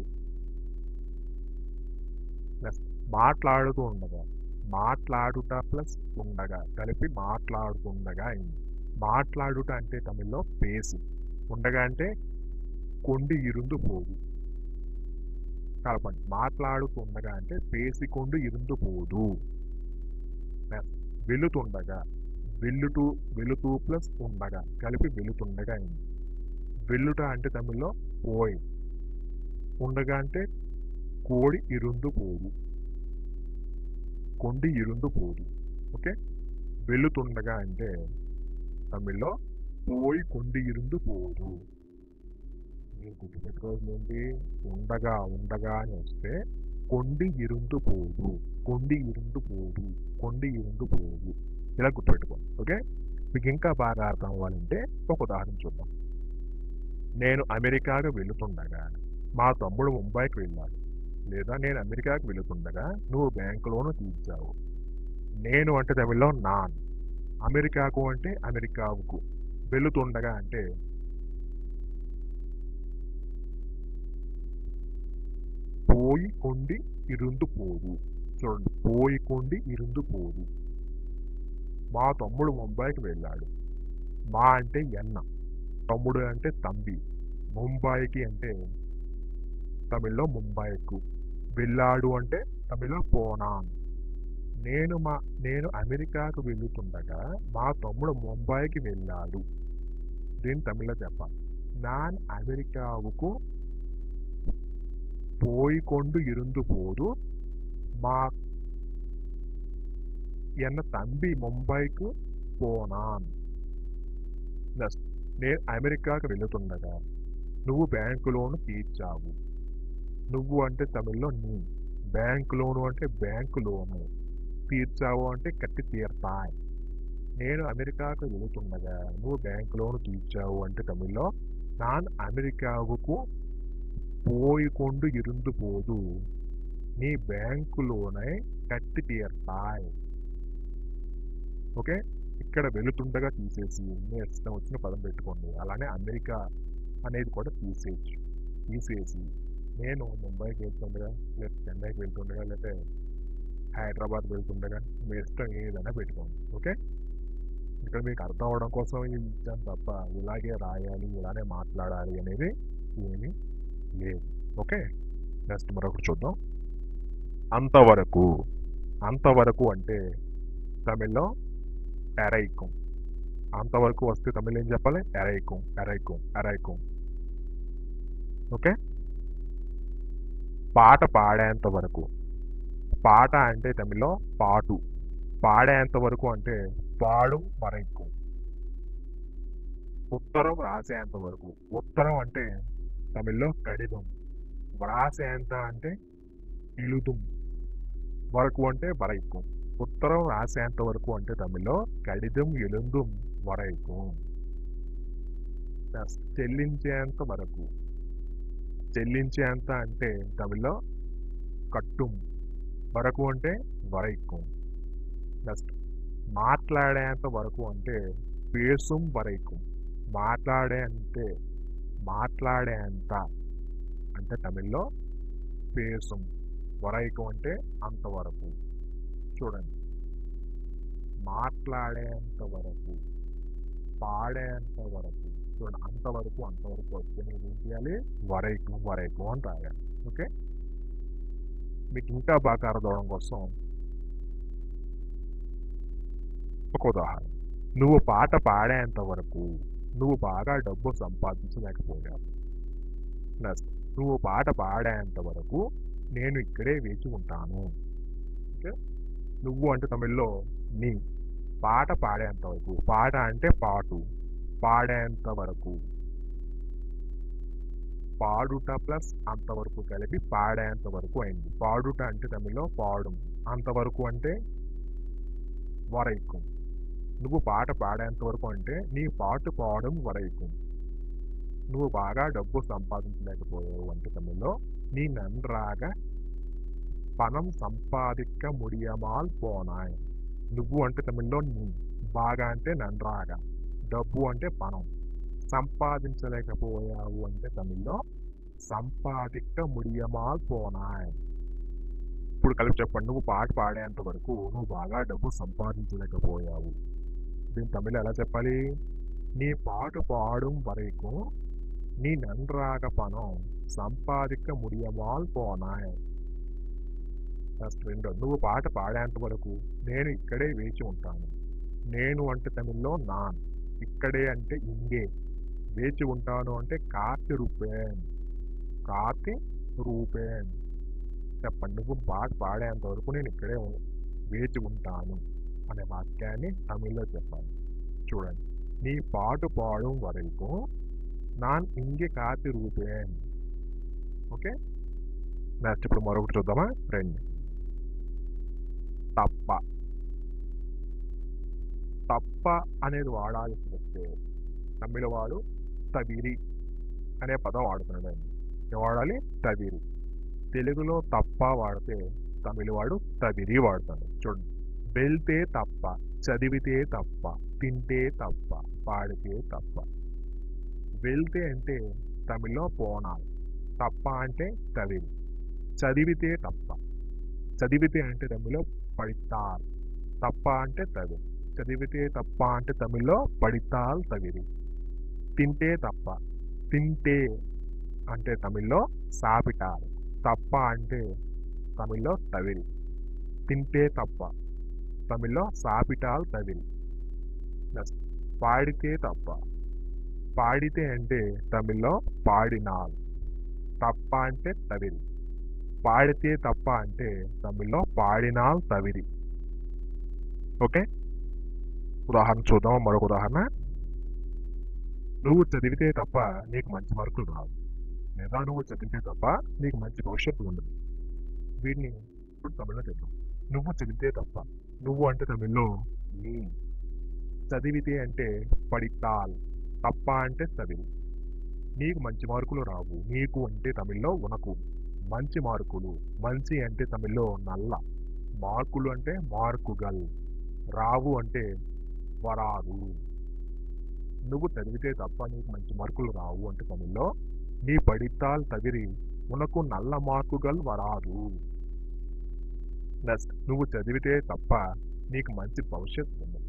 నెక్స్ట్ మాట్లాడుతూ ఉండగా మాట్లాడుట ప్లస్ ఉండగా కలిపి మాట్లాడుతుండగా అయింది మాట్లాడుట అంటే తమిళ్లో పేసి ఉండగా అంటే కొండి ఇరుందు పోదు కలపండి మాట్లాడుతుండగా అంటే పేసికొండు ఇరుందు పోదు Next, వెలుతుండగా వెల్లుతూ వెలుతూ ప్లస్ ఉండగా కలిపి వెలుతుండగా అయింది వెల్లుట అంటే తమిళ్లో ఓయ్ ఉండగా అంటే కోడి ఇరుందు పోదు కొండి ఇరుందు పోదు ఓకే వెలుతుండగా అంటే తమిళ్లో పోయి కొండి ఇరుందు పోదు మీరు గుర్తుపెట్టుకోవాల్సింది ఏంటి ఉండగా ఉండగా అని వస్తే కొండి ఇరుందు పోదు కొండి ఇరుందు పోదు కొండి ఇరుందు పోదు ఇలా గుర్తుపెట్టుకోండి ఓకే మీకు ఇంకా బాగా అర్థం అవ్వాలంటే ఒక ఉదాహరణ చూద్దాం నేను అమెరికాకు వెళుతుండగా మా తమ్ముడు ముంబైకి వెళ్ళాడు లేదా నేను అమెరికాకు వెళుతుండగా నువ్వు బ్యాంకులోను తీర్చావు నేను అంటే తమిళ్లో నాన్ అమెరికాకు అంటే అమెరికాకు వెళుతుండగా అంటే పోయి కొండి ఇరుందు పోదు చూడండి పోయి కొండి ఇరుందు పోదు మా తమ్ముడు ముంబైకి వెళ్ళాడు మా అంటే ఎన్న తమ్ముడు అంటే తంబి ముంబైకి అంటే తమిళ్లో ముంబైకు వెళ్ళాడు అంటే తమిళ్లో పోనాన్ నేను మా నేను అమెరికాకు వెళ్తుండగా మా తమ్ముడు ముంబైకి వెళ్ళాడు దీన్ని తమిళ్లో చెప్పాలి నాన్ అమెరికావుకు పోయికొండు ఇరుందు పోదు మా ఎన్న తంబి ముంబైకు పోనాన్ నెక్స్ట్ నేను అమెరికాకు వెళుతుండగా నువ్వు బ్యాంకు లోను తీర్చావు నువ్వు అంటే తమిళ్లో నీ బ్యాంకు లోను అంటే బ్యాంకు లోను తీర్చావు అంటే కట్టి తీర్తాయి నేను అమెరికాకు వెళుతుండగా నువ్వు బ్యాంకు లోను తీర్చావు అంటే తమిళ్లో నాన్ అమెరికావుకు పోయికొండు ఇరుందు పోదు నీ బ్యాంకులోనే కట్టి తీర్తాయి ఓకే ఇక్కడ వెళుతుండగా తీసేసి మీ ఇష్టం వచ్చిన పదం పెట్టుకోండి అలానే అమెరికా అనేది కూడా తీసేయచ్చు తీసేసి నేను ముంబైకి వెళ్తుండగా లేదా చెన్నైకి వెళ్తుండగా లేకపోతే హైదరాబాద్ వెళ్తుండగా మీ ఇష్టం ఏదైనా పెట్టుకోండి ఓకే ఇక్కడ మీకు అర్థం అవడం కోసం ఇది ఇచ్చాను తప్ప ఇలాగే రాయాలి ఇలానే మాట్లాడాలి అనేది ఏమీ లేదు ఓకే నెక్స్ట్ మరొకటి చూద్దాం అంతవరకు అంతవరకు అంటే తమిళ్లో ఎరైకం అంతవరకు వస్తే తమిళ్ ఏం చెప్పాలి ఎరైకం ఎరైకం ఎరైకం ఓకే పాట పాడేంత వరకు పాట అంటే తమిళ్లో పాటు పాడేంత వరకు అంటే పాడు వరకు ఉత్తరం రాసేంత వరకు ఉత్తరం అంటే తమిళ్లో కడిదం వ్రాసేంత అంటే ఇలుదుం వరకు అంటే వరైకు ఉత్తరం రాసేంత వరకు అంటే తమిళ్లో కడిదం ఎలుందుం వరైకు Next, చెల్లించేంత వరకు చెల్లించేంత అంటే తమిళ్లో కట్టుం వరకు అంటే వరైకు నెక్స్ట్ మాట్లాడేంత వరకు అంటే పేసుం వరైకు మాట్లాడే అంటే మాట్లాడేంత అంటే తమిళ్లో పేసుం వరైకు అంటే అంతవరకు చూడండి మాట్లాడేంత వరకు పాడేంత వరకు చూడండి అంతవరకు అంతవరకు వస్తే మీరు ఏం చేయాలి వరైకు వరైకు అని రాయాలి ఓకే మీకు ఇంకా బాగా అర్థం అవడం కోసం ఒక ఉదాహరణ నువ్వు పాట పాడేంత వరకు నువ్వు బాగా డబ్బు సంపాదించలేకపోయావు నెక్స్ట్ నువ్వు పాట పాడేంత వరకు నేను ఇక్కడే వేచి ఉంటాను ఓకే నువ్వు అంటే తమిళ్లో నీ పాట పాడేంత వరకు పాట అంటే పాటు పాడేంత వరకు పాడుట ప్లస్ అంతవరకు కలిపి పాడేంత వరకు అయింది పాడుట అంటే తమిళ్లో పాడు అంతవరకు అంటే వరైకు నువ్వు పాట పాడేంత వరకు అంటే నీ పాటు పాడడం వరైకు నువ్వు బాగా డబ్బు సంపాదించలేకపోయావు అంటే తమిళ్లో நீ நன்றாக పనం సంపాదిక్క ముడియమాల్ పోనాయ్ నువ్వు అంటే తమిళ్లో నీ బాగా అంటే నన్రాగా డబ్బు అంటే పనం సంపాదించలేకపోయావు అంటే తమిళ్లో సంపాదిక్క ముడియమాల్ పోనాయ్ ఇప్పుడు కలిపి చెప్పండి నువ్వు పాట పాడేంత వరకు నువ్వు బాగా డబ్బు సంపాదించలేకపోయావు దీని తమిళ ఎలా చెప్పాలి నీ పాట పాடும் వరకు నీ నన్రాగ పనం సంపాదిక్క ముడియమాల్ పోనాయ్ ఫస్ట్ రెండో నువ్వు పాట పాడేంత వరకు నేను ఇక్కడే వేచి ఉంటాను నేను అంటే తమిళ్లో నాన్ ఇక్కడే అంటే ఇంగే వేచి ఉంటాను అంటే కాతి రూపేన్ కాతి రూపేన్ చెప్పండి నువ్వు పాట పాడేంత వరకు నేను ఇక్కడే ఉ- వేచి ఉంటాను అనే వాక్యాన్ని తమిళ్లో చెప్పాలి చూడండి నీ పాట పాడం వరకు నాన్ ఇంగే కాతి రూపేన్ ఓకే నెక్స్ట్ ఇప్పుడు మరొకటి చూద్దామా రెండు తప్ప తప్ప అనేది వాడాల్సి వస్తే తమిళ వాడు తవిరి అనే పదం వాడుతున్నాడండి ఏం వాడాలి తవిరి తెలుగులో తప్ప వాడితే తమిళ వాడు తవిరి వాడతాడు చూడండి వెళ్తే తప్ప చదివితే తప్ప తింటే తప్ప పాడితే తప్ప వెళ్తే అంటే తమిళ్లో పోనాలి తప్ప అంటే తవిరి చదివితే తప్ప చదివితే అంటే తమిళ్లో పడితాల్ తప్ప అంటే తవిరి చదివితే తప్ప అంటే తమిళ్లో పడితాల్ తవిరి తింటే తప్ప తింటే అంటే తమిళ్లో సాపిటాల్ తప్ప అంటే తమిళ్లో తవిరి తింటే తప్ప తమిళ్లో సాపిటాల్ తవిరి నెక్స్ట్ పాడితే తప్ప పాడితే అంటే తమిళ్లో పాడినాల్ తప్ప అంటే తవిరి పాడితే తప్ప అంటే తమిళ్లో పాడినాల్ తవిరి ఓకే ఉదాహరణ చూద్దాం మరొక ఉదాహరణ నువ్వు చదివితే తప్ప నీకు మంచి మార్కులు రావు లేదా నువ్వు చదివితే తప్ప నీకు మంచి భవిష్యత్తు ఉండదు వీటిని ఇప్పుడు తమిళ్లో చెప్తాం నువ్వు చదివితే తప్ప నువ్వు అంటే తమిళ్లో నీ చదివితే అంటే పడితాల్ తప్ప అంటే చదివి నీకు మంచి మార్కులు రావు నీకు అంటే తమిళ్లో ఉనకు మంచి మార్కులు మంచి అంటే తమిళ్లో నల్ల మార్కులు అంటే మార్కుగల్ రావు అంటే వరాదు నువ్వు చదివితే తప్ప నీకు మంచి మార్కులు రావు అంటే తమిళ్లో నీ పడితాల్ తగిరి ఉనకు నల్ల మార్కుగల్ వరాదు నెక్స్ట్ నువ్వు చదివితే తప్ప నీకు మంచి భవిష్యత్తు ఉండదు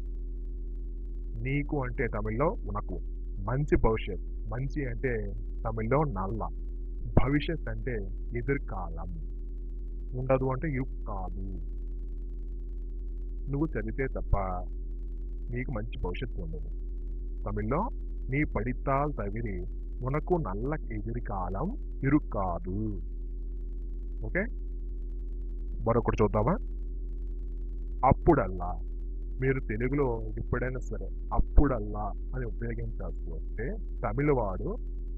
నీకు అంటే తమిళ్లో ఉనకు మంచి భవిష్యత్ మంచి అంటే తమిళ్లో నల్ల భవిష్యత్ అంటే ఎదుర్కాలం ఉండదు అంటే యుగ్ కాదు నువ్వు చదివితే తప్ప నీకు మంచి భవిష్యత్తు ఉండదు తమిళ్లో నీ పడితాల్ తగిరి ఉనకు నల్ల ఎదిరికాలం ఇరుక్కాదు ఓకే మరొకటి చూద్దామా అప్పుడల్లా మీరు తెలుగులో ఎప్పుడైనా సరే అప్పుడల్లా అని ఉపయోగించాల్సి వస్తే తమిళవాడు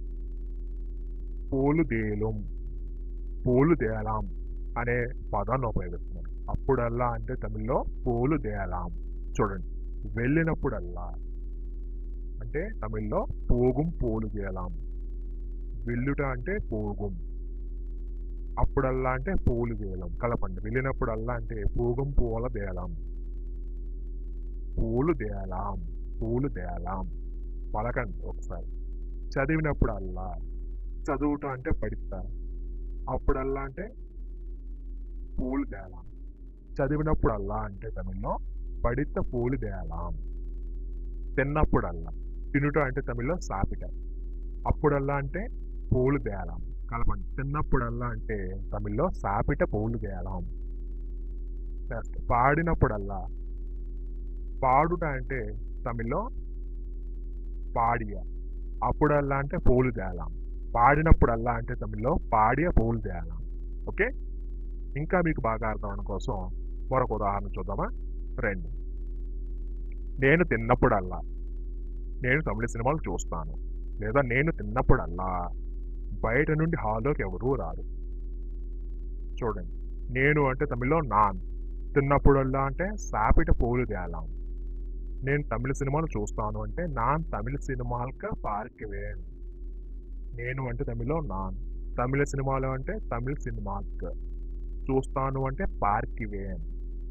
పోలుదేలం పోలుదేలాం అనే పదాన్ని ఉపయోగిస్తున్నారు అప్పుడల్లా అంటే తమిళ్లో పోలుదేలాం చూడండి వెళ్ళినప్పుడల్లా అంటే తమిళ్లో పోగుం పోలుదేలాం వెళ్ళుట అంటే పోగుం అప్పుడల్లా అంటే పోలు దేలం కలపండి వెళ్ళినప్పుడల్లా అంటే పోగుం పూల దేలం పూలు దేలాం పూలు దేలాం పలకండి ఒకసారి చదివినప్పుడల్లా చదువుట అంటే పడితా అప్పుడల్లా అంటే పూలు దేలాం చదివినప్పుడల్లా అంటే తమిళ్లో పడిత పూలు దేలాం తిన్నప్పుడల్లా తినుట అంటే తమిళ్లో సాపిట అప్పుడల్లా అంటే పూలు దేలాం కలపండి తిన్నప్పుడల్లా అంటే తమిళ్లో సాపిట పూలు దేలాం నెక్స్ట్ పాడినప్పుడల్లా పాడుట అంటే తమిళ్లో పాడియ అప్పుడల్లా అంటే పూలు తేలాం పాడినప్పుడల్లా అంటే తమిళ్లో పాడియ పూలు తేలాం ఓకే ఇంకా మీకు బాగా అర్థం అవడం కోసం మరొక ఉదాహరణ చూద్దామా రెండు నేను తిన్నప్పుడల్లా నేను తమిళ సినిమాలు చూస్తాను లేదా నేను తిన్నప్పుడల్లా బయట నుండి హాల్లోకి ఎవరూ రారు చూడండి నేను అంటే తమిళ్లో నాన్ తిన్నప్పుడల్లా అంటే సాపిట పూలు తేలాం నేను తమిళ సినిమాలు చూస్తాను అంటే నాన్ తమిళ సినిమాలకు పార్కివేన్ నేను అంటే తమిళ్లో నాన్ తమిళ సినిమాలు అంటే తమిళ సినిమాక్ చూస్తాను అంటే పార్కివేన్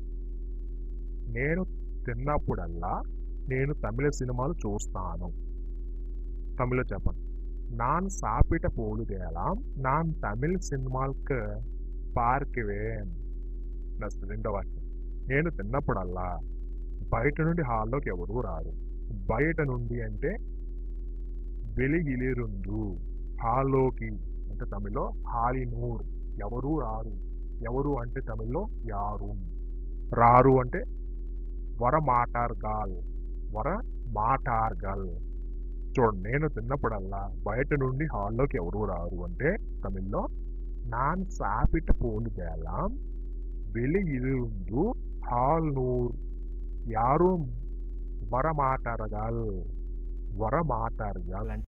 నేను తిన్నప్పుడల్లా నేను తమిళ సినిమాలు చూస్తాను తమిళ చెప్పండి நான் சாப்பிட்ட பொழுதெல்லாம் நான் தமிழ் సినిమాలకు పార్కివేన్ నెక్స్ట్ రెండో వాక్యం నేను తిన్నప్పుడల్లా బయట నుండి హాల్లోకి ఎవరూ రారు బయట నుండి అంటే వెలిగిలిరుందు హాల్లోకి అంటే తమిళ్లో హాలినూర్ ఎవరూ రారు ఎవరు అంటే తమిళ్లో యారు రారు అంటే వర మాటార్గాల్ వర మాటార్గల్ చూడండి నేను తిన్నప్పుడల్లా బయట నుండి హాల్లోకి ఎవరు రారు అంటే తమిళ్లో నాన్ సాపిట పోలుగేలాం வெளியிருந்து ஹால் நூர் யாரும் வரமாட்டார்கள் வரமாட்டார்கள்